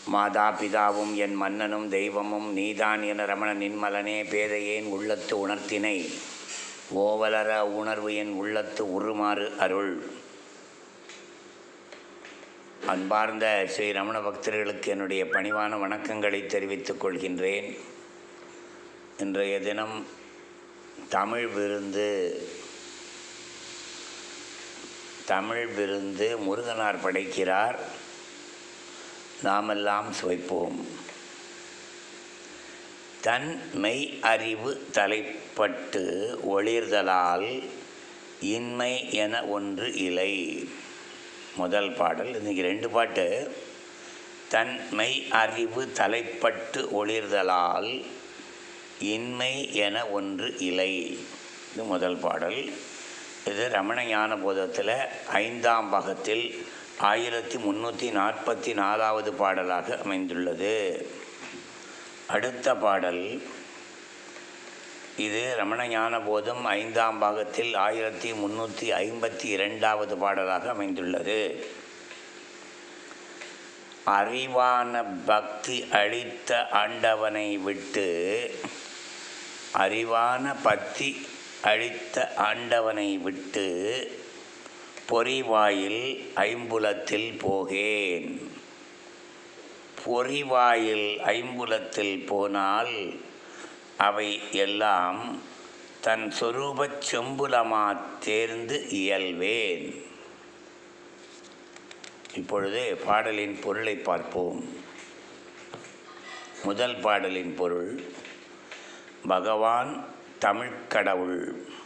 மாதா பிதாவும் என் மன்னனும் தெய்வமும் நீதான் என ரமண நின்மலனே பேதையேன் உள்ளத்து உணர்த்தினை ஓவலர உணர்வு என் உள்ளத்து உருமாறு அருள் அன்பார்ந்த ஸ்ரீ ரமண பக்தர்களுக்கு என்னுடைய பணிவான வணக்கங்களை தெரிவித்துக் கொள்கின்றேன் இன்றைய தினம் தமிழ் விருந்து தமிழ் விருந்து முருகனார் படைக்கிறார் நாமெல்லாம் சுவைப்போம் தன் மெய் அறிவு தலைப்பட்டு ஒளிர்தலால் இன்மை என ஒன்று இலை முதல் பாடல் இன்றைக்கி ரெண்டு பாட்டு தன் மெய் அறிவு தலைப்பட்டு ஒளிர்தலால் இன்மை என ஒன்று இலை இது முதல் பாடல் இது ரமண ஞான போதத்தில் ஐந்தாம் பாகத்தில் ஆயிரத்தி முந்நூற்றி நாற்பத்தி நாலாவது பாடலாக அமைந்துள்ளது அடுத்த பாடல் இது ரமண ஞான போதம் ஐந்தாம் பாகத்தில் ஆயிரத்தி முந்நூற்றி ஐம்பத்தி இரண்டாவது பாடலாக அமைந்துள்ளது அறிவான பக்தி அளித்த ஆண்டவனை விட்டு அறிவான பக்தி அளித்த ஆண்டவனை விட்டு பொறிவாயில் ஐம்புலத்தில் போகேன் பொறிவாயில் ஐம்புலத்தில் போனால் அவை எல்லாம் தன் சொரூபச் செம்புலமா தேர்ந்து இயல்வேன் இப்பொழுது பாடலின் பொருளை பார்ப்போம் முதல் பாடலின் பொருள் பகவான் தமிழ்க்கடவுள்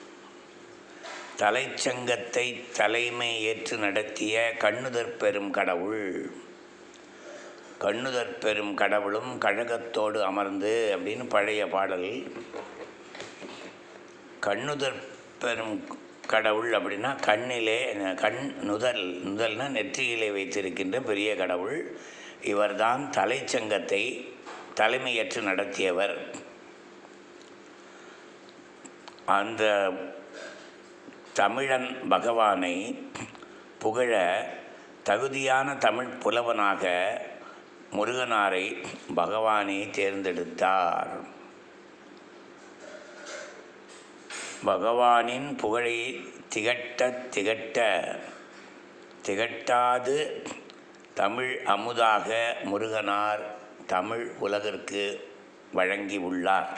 தலைச்சங்கத்தை தலைமை ஏற்று நடத்திய கண்ணுதற் பெரும் கடவுள் கண்ணுதற் பெரும் கடவுளும் கழகத்தோடு அமர்ந்து அப்படின்னு பழைய பாடல் கண்ணுதற் பெரும் கடவுள் அப்படின்னா கண்ணிலே கண் நுதல் நுதல்னா நெற்றியிலே வைத்திருக்கின்ற பெரிய கடவுள் இவர்தான் தலைச்சங்கத்தை தலைமையேற்று நடத்தியவர் அந்த தமிழன் பகவானை புகழ தகுதியான தமிழ் புலவனாக முருகனாரை பகவானே தேர்ந்தெடுத்தார் பகவானின் புகழை திகட்ட திகட்ட திகட்டாது தமிழ் அமுதாக முருகனார் தமிழ் உலகிற்கு வழங்கி உள்ளார்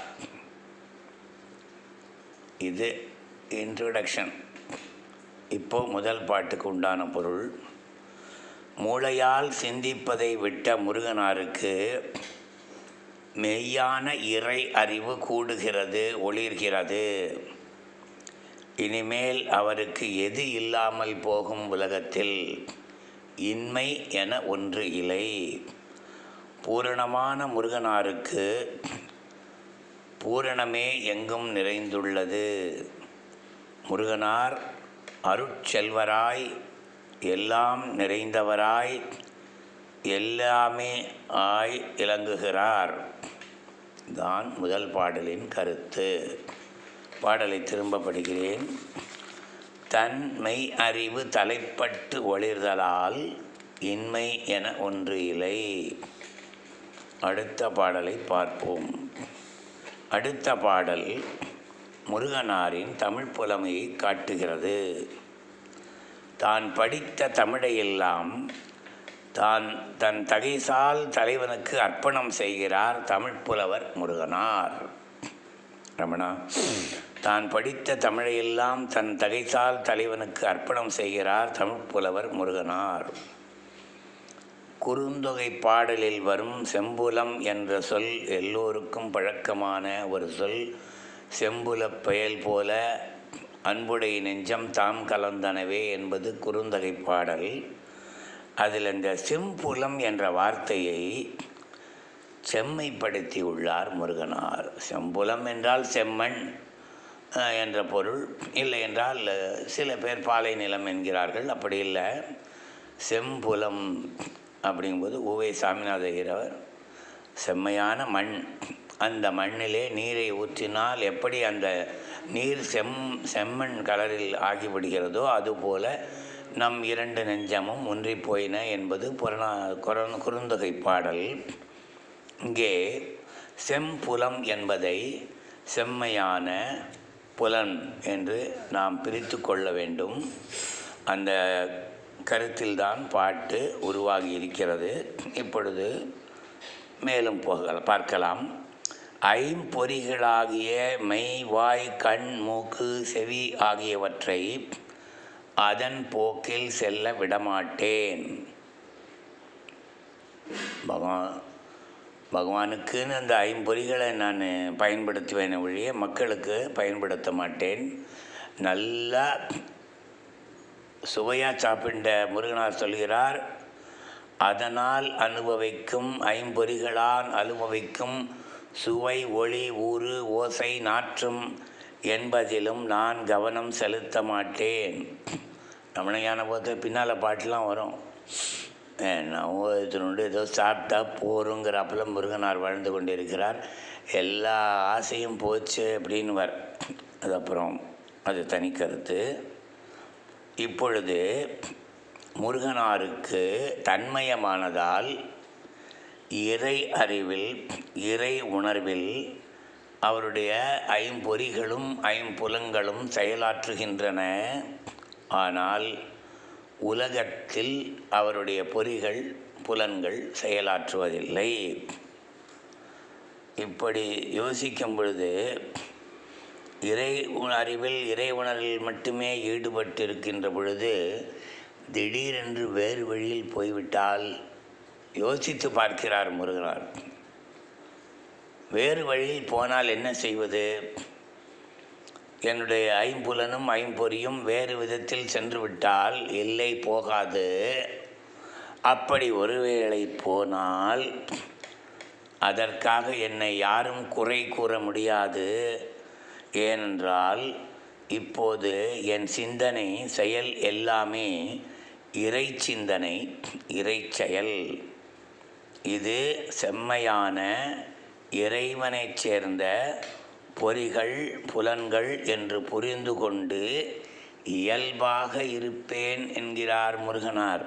இது இன்ட்ரடக்ஷன் இப்போ முதல் பாட்டுக்கு உண்டான பொருள் மூளையால் சிந்திப்பதை விட்ட முருகனாருக்கு மெய்யான இறை அறிவு கூடுகிறது ஒளிர்கிறது இனிமேல் அவருக்கு எது இல்லாமல் போகும் உலகத்தில் இன்மை என ஒன்று இல்லை பூரணமான முருகனாருக்கு பூரணமே எங்கும் நிறைந்துள்ளது முருகனார் அருட்செல்வராய் எல்லாம் நிறைந்தவராய் எல்லாமே ஆய் இலங்குகிறார் தான் முதல் பாடலின் கருத்து பாடலை திரும்ப படிக்கிறேன் தன் மெய் அறிவு தலைப்பட்டு ஒளிர்தலால் இன்மை என ஒன்று இல்லை அடுத்த பாடலை பார்ப்போம் அடுத்த பாடல் முருகனாரின் தமிழ் புலமையை காட்டுகிறது தான் படித்த தமிழையெல்லாம் தான் தன் தகைசால் தலைவனுக்கு அர்ப்பணம் செய்கிறார் தமிழ் புலவர் முருகனார் ரமணா தான் படித்த தமிழையெல்லாம் தன் தகைசால் தலைவனுக்கு அர்ப்பணம் செய்கிறார் தமிழ் புலவர் முருகனார் குறுந்தொகை பாடலில் வரும் செம்புலம் என்ற சொல் எல்லோருக்கும் பழக்கமான ஒரு சொல் செம்புலப் பெயல் போல அன்புடை நெஞ்சம் தாம் கலந்தனவே என்பது குறுந்தொகை பாடல் அதில் இந்த செம்புலம் என்ற வார்த்தையை செம்மைப்படுத்தி உள்ளார் முருகனார் செம்புலம் என்றால் செம்மண் அஹ், என்ற பொருள் இல்லை என்றால் அஹ், சில பேர் பாலை நிலம் என்கிறார்கள் அப்படி இல்லை செம்புலம் அப்படிங்கும்போது ஊவை சாமிநாத ஐயரவர் செம்மையான மண் அந்த மண்ணிலே நீரை ஊற்றினால் எப்படி அந்த நீர் செம் செம்மண் கலரில் ஆகிவிடுகிறதோ அதுபோல நம் இரண்டு நெஞ்சமும் ஒன்றிப் போயின என்பது புறநா குரன் குறுந்தொகை பாடல் இங்கே செம்புலம் என்பதை செம்மையான புலன் என்று நாம் பிரித்து கொள்ள வேண்டும் அந்த கருத்தில்தான் பாட்டு உருவாகி இருக்கிறது இப்பொழுது மேலும் போக பார்க்கலாம் ஐம்பொறிகளாகிய மெய் வாய் கண் மூக்கு செவி ஆகியவற்றை அதன் போக்கில் செல்ல விடமாட்டேன் பகவான் பகவானுக்குன்னு அந்த ஐம்பொறிகளை நான் பயன்படுத்துவேன் ஒழிய மக்களுக்கு பயன்படுத்த மாட்டேன் நல்லா சுவையாக சாப்பிட்ட முருகனார் சொல்கிறார் அதனால் அனுபவிக்கும் ஐம்பொறிகளால் அனுபவிக்கும் சுவை ஒளி ஊறு ஓசை நாற்றும் என்பதிலும் நான் கவனம் செலுத்த மாட்டேன் ரமணையான போது பின்னால் பாட்டெலாம் வரும் நான் இதனோடு ஏதோ சாப்பிட்டா போருங்கிறப்பல முருகனார் வாழ்ந்து கொண்டிருக்கிறார் எல்லா ஆசையும் போச்சு அப்படின்னு வர் அது அப்புறம் அது தனி கருத்து இப்பொழுது முருகனாருக்கு தன்மயமானதால் இறை அறிவில் இறை உணர்வில் அவருடைய ஐம்பொறிகளும் ஐம்புலங்களும் செயலாற்றுகின்றன ஆனால் உலகத்தில் அவருடைய பொறிகள் புலன்கள் செயலாற்றுவதில்லை இப்படி யோசிக்கும் பொழுது இறை உண- அறிவில் இறை உணர்வில் மட்டுமே ஈடுபட்டிருக்கின்ற பொழுது திடீரென்று வேறு வழியில் போய்விட்டால் யோசித்து பார்க்கிறார் முருகனார் வேறு வழியில் போனால் என்ன செய்வது என்னுடைய ஐம்புலனும் ஐம்பொறியும் வேறு விதத்தில் சென்று விட்டால் இல்லை போகாது அப்படி ஒருவேளை போனால் அதற்காக என்னை யாரும் குறை கூற முடியாது ஏனென்றால் இப்போது என் சிந்தனை செயல் எல்லாமே இறை சிந்தனை இறை செயல் இது செம்மையான இறைவனைச் சேர்ந்த பொறிகள் புலன்கள் என்று புரிந்து கொண்டு இயல்பாக இருப்பேன் என்கிறார் முருகனார்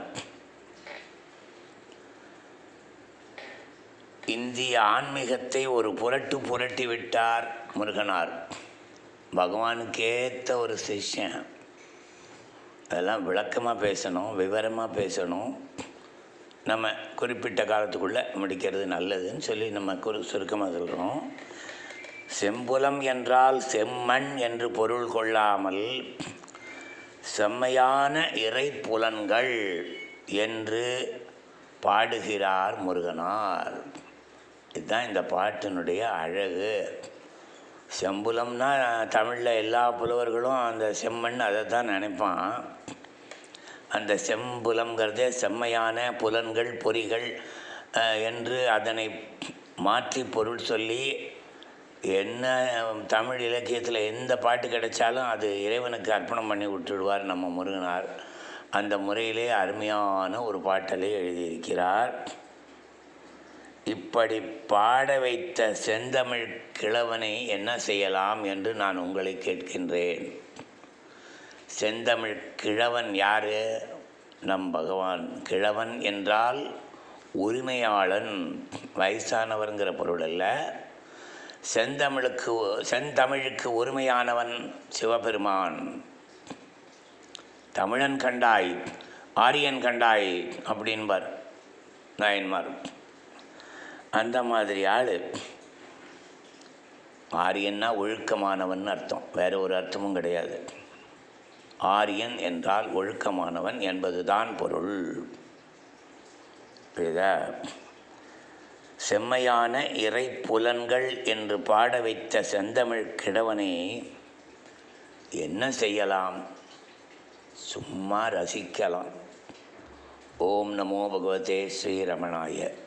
இந்திய ஆன்மீகத்தை ஒரு புரட்டு புரட்டி விட்டார் முருகனார் பகவானுக்கேற்ற ஒரு சிஷ்யன் அதெல்லாம் விளக்கமாக பேசணும் விவரமாக பேசணும் நம்ம குறிப்பிட்ட காலத்துக்குள்ளே முடிக்கிறது நல்லதுன்னு சொல்லி நம்ம குறு சுருக்கமாக சொல்கிறோம் செம்புலம் என்றால் செம்மண் என்று பொருள் கொள்ளாமல் செம்மையான இறை புலன்கள் என்று பாடுகிறார் முருகனார் இதுதான் இந்த பாட்டினுடைய அழகு செம்புலம்னா தமிழில் எல்லா புலவர்களும் அந்த செம்மண் அதை தான் நினைப்பான் அந்த செம்புலம்ங்கிறதே செம்மையான புலன்கள் பொறிகள் அஹ், என்று அதனை மாற்றி பொருள் சொல்லி என்ன தமிழ் இலக்கியத்தில் எந்த பாட்டு கிடைச்சாலும் அது இறைவனுக்கு அர்ப்பணம் பண்ணி விட்டுடுவார் நம்ம முருகனார் அந்த முறையிலே அருமையான ஒரு பாட்டலை எழுதியிருக்கிறார் இப்படி பாட வைத்த செந்தமிழ் கிழவனை என்ன செய்யலாம் என்று நான் உங்களை கேட்கின்றேன் செந்தமிழ் கிழவன் யாரு நம் பகவான் கிழவன் என்றால் உரிமையாளன் வயசானவருங்கிற பொருள் அல்ல செந்தமிழுக்கு செந்தமிழுக்கு உரிமையானவன் சிவபெருமான் தமிழன் கண்டாய் ஆரியன் கண்டாய் அப்படின்பார் நாயன்மார் அந்த மாதிரி ஆள் ஆரியன்னா ஒழுக்கமானவன் அர்த்தம் வேற ஒரு அர்த்தமும் கிடையாது ஆரியன் என்றால் ஒழுக்கமானவன் என்பதுதான் பொருள் புரியுதா செம்மையான இறை புலன்கள் என்று பாட வைத்த செந்தமிழ் கிழவனை என்ன செய்யலாம் சும்மா ரசிக்கலாம் ஓம் நமோ பகவதே ஸ்ரீரமணாய